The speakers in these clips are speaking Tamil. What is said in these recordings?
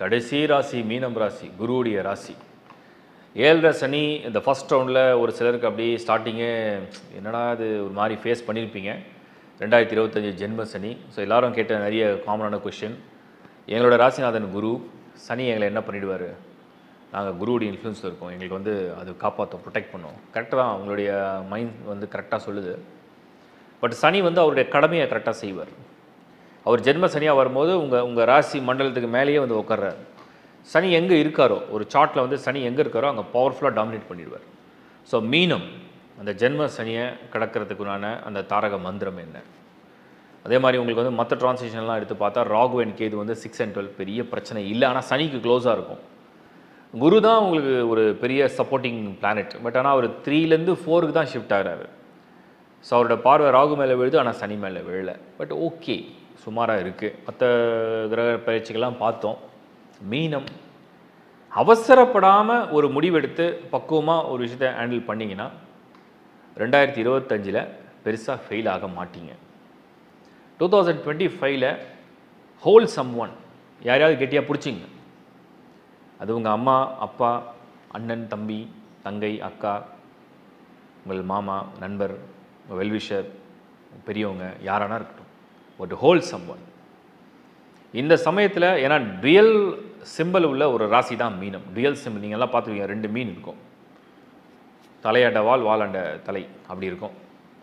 கடைசி ராசி மீனம் ராசி குருவுடைய ராசி ஏழரை சனி இந்த ஃபஸ்ட் ரவுண்டில் ஒரு சிலருக்கு அப்படியே ஸ்டார்டிங்கே என்னடா இது ஒரு மாதிரி ஃபேஸ் பண்ணியிருப்பீங்க ரெண்டாயிரத்தி இருபத்தஞ்சி ஜென்ம சனி ஸோ எல்லாரும் கேட்ட நிறைய காமனான கொஷின் எங்களோட ராசிநாதன் குரு சனி எங்களை என்ன பண்ணிடுவார் நாங்கள் குருவுடைய இன்ஃப்ளூன்ஸில் இருக்கோம் எங்களுக்கு வந்து அது காப்பாற்றும் ப்ரொடெக்ட் பண்ணோம் கரெக்டாக தான் உங்களுடைய மைண்ட் வந்து கரெக்டாக சொல்லுது பட் சனி வந்து அவருடைய கடமையை கரெக்டாக செய்வார் அவர் ஜென்ம சனியாக வரும்போது உங்கள் உங்கள் ராசி மண்டலத்துக்கு மேலேயே வந்து உட்கார்றார் சனி எங்கே இருக்காரோ ஒரு சார்ட்டில் வந்து சனி எங்கே இருக்காரோ அங்கே பவர்ஃபுல்லாக டாமினேட் பண்ணிடுவார் ஸோ மீனம் அந்த ஜென்ம சனியை கடக்கிறதுக்குண்டான அந்த தாரக மந்திரம் என்ன அதே மாதிரி உங்களுக்கு வந்து மற்ற டிரான்சேஷன்லாம் எடுத்து பார்த்தா ராகு அண்ட் கேது வந்து சிக்ஸ் அண்ட் டுவெல் பெரிய பிரச்சனை இல்லை ஆனால் சனிக்கு க்ளோஸாக இருக்கும் குரு தான் உங்களுக்கு ஒரு பெரிய சப்போர்ட்டிங் பிளானட் பட் ஆனால் அவர் த்ரீலேருந்து ஃபோருக்கு தான் ஷிஃப்ட் ஆகிறாரு ஸோ அவரோட பார்வை ராகு மேலே விழுது ஆனால் சனி மேலே விழல பட் ஓகே சுமாராக இருக்குது மற்ற கிரக பயிற்சிகள்லாம் பார்த்தோம் மீனம் அவசரப்படாமல் ஒரு முடிவெடுத்து பக்குவமாக ஒரு விஷயத்தை ஹேண்டில் பண்ணிங்கன்னா ரெண்டாயிரத்தி இருபத்தஞ்சில் பெருசாக ஃபெயில் ஆக மாட்டீங்க டூ தௌசண்ட் டுவெண்ட்டி ஃபைவ்ல ஹோல் சம் ஒன் யாரையாவது கெட்டியாக பிடிச்சிங்க அது உங்கள் அம்மா அப்பா அண்ணன் தம்பி தங்கை அக்கா உங்கள் மாமா நண்பர் உங்கள் வெல்விஷர் பெரியவங்க யாரானா இருக்கட்டும் ஒரு ஹோல் சம் ஒன் இந்த சமயத்தில் ஏன்னா டுயல் சிம்பிள் உள்ள ஒரு ராசி தான் மீனம் டுயல் சிம்பிள் நீங்கள் எல்லாம் பார்த்துருவீங்க ரெண்டு மீன் இருக்கும் தலையாண்ட வால் வாலாண்ட தலை அப்படி இருக்கும்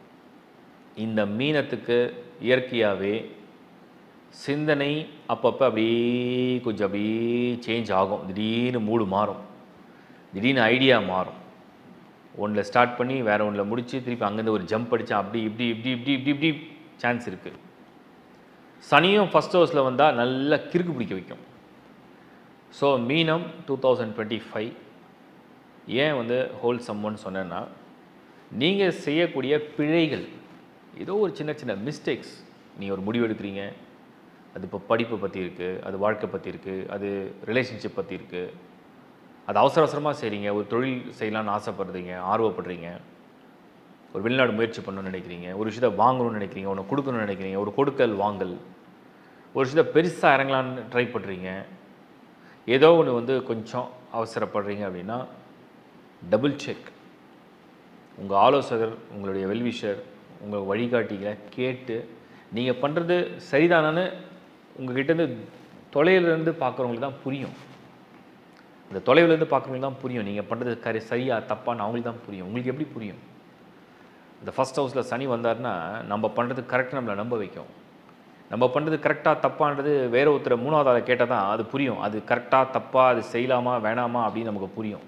இந்த மீனத்துக்கு இயற்கையாகவே சிந்தனை அப்பப்போ அப்படியே கொஞ்சம் அப்படியே சேஞ்ச் ஆகும் திடீர்னு மூடு மாறும் திடீர்னு ஐடியா மாறும் ஒன்றில் ஸ்டார்ட் பண்ணி வேறு ஒன்றில் முடித்து திருப்பி அங்கேருந்து ஒரு ஜம்ப் அடித்தா அப்படி இப்படி இப்படி இப்படி இப்படி இப்படி சான்ஸ் இருக்குது சனியும் ஃபஸ்ட் ஹவுஸில் வந்தால் நல்லா கிறுக்கு பிடிக்க வைக்கும் ஸோ மீனம் டூ தௌசண்ட் டுவெண்ட்டி ஃபைவ் ஏன் வந்து ஹோல் சம்மன்னு சொன்னேன்னா நீங்கள் செய்யக்கூடிய பிழைகள் ஏதோ ஒரு சின்ன சின்ன மிஸ்டேக்ஸ் நீங்கள் ஒரு முடிவு எடுக்கிறீங்க அது இப்போ படிப்பை பற்றி இருக்குது அது வாழ்க்கை பற்றி இருக்குது அது ரிலேஷன்ஷிப் பற்றி இருக்குது அது அவசர அவசரமாக செய்கிறீங்க ஒரு தொழில் செய்யலாம்னு ஆசைப்படுறீங்க ஆர்வப்படுறீங்க ஒரு வெளிநாடு முயற்சி பண்ணணும்னு நினைக்கிறீங்க ஒரு விஷயத்தை வாங்கணும்னு நினைக்கிறீங்க ஒன்று கொடுக்கணும்னு நினைக்கிறீங்க ஒரு கொடுக்கல் வாங்கல் ஒரு விஷயத்தை பெருசாக இறங்கலான்னு ட்ரை பண்ணுறீங்க ஏதோ ஒன்று வந்து கொஞ்சம் அவசரப்படுறீங்க அப்படின்னா டபுள் செக் உங்கள் ஆலோசகர் உங்களுடைய வெல்விஷர் உங்கள் வழிகாட்டிகளை கேட்டு நீங்கள் பண்ணுறது சரிதானான்னு உங்ககிட்டேருந்து தொலைவிலேருந்து பார்க்குறவங்களுக்கு தான் புரியும் இந்த தொலைவிலேருந்து பார்க்குறவங்களுக்கு தான் புரியும் நீங்கள் பண்ணுறது கரி சரியா தப்பான்னு அவங்களுக்கு தான் புரியும் உங்களுக்கு எப்படி புரியும் இந்த ஃபஸ்ட் ஹவுஸில் சனி வந்தாருன்னா நம்ம பண்ணுறது கரெக்டாக நம்மளை நம்ப வைக்கும் நம்ம பண்ணுறது கரெக்டாக தப்பான்றது வேற ஒருத்தர் மூணாவது ஆளை கேட்டால் தான் அது புரியும் அது கரெக்டாக தப்பாக அது செய்யலாமா வேணாமா அப்படின்னு நமக்கு புரியும்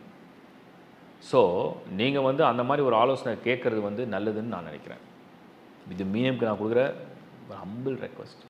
ஸோ நீங்கள் வந்து அந்த மாதிரி ஒரு ஆலோசனை கேட்குறது வந்து நல்லதுன்னு நான் நினைக்கிறேன் இது மீனம்க்கு நான் கொடுக்குற ஒரு ஹம்பிள் ரெக்வஸ்ட்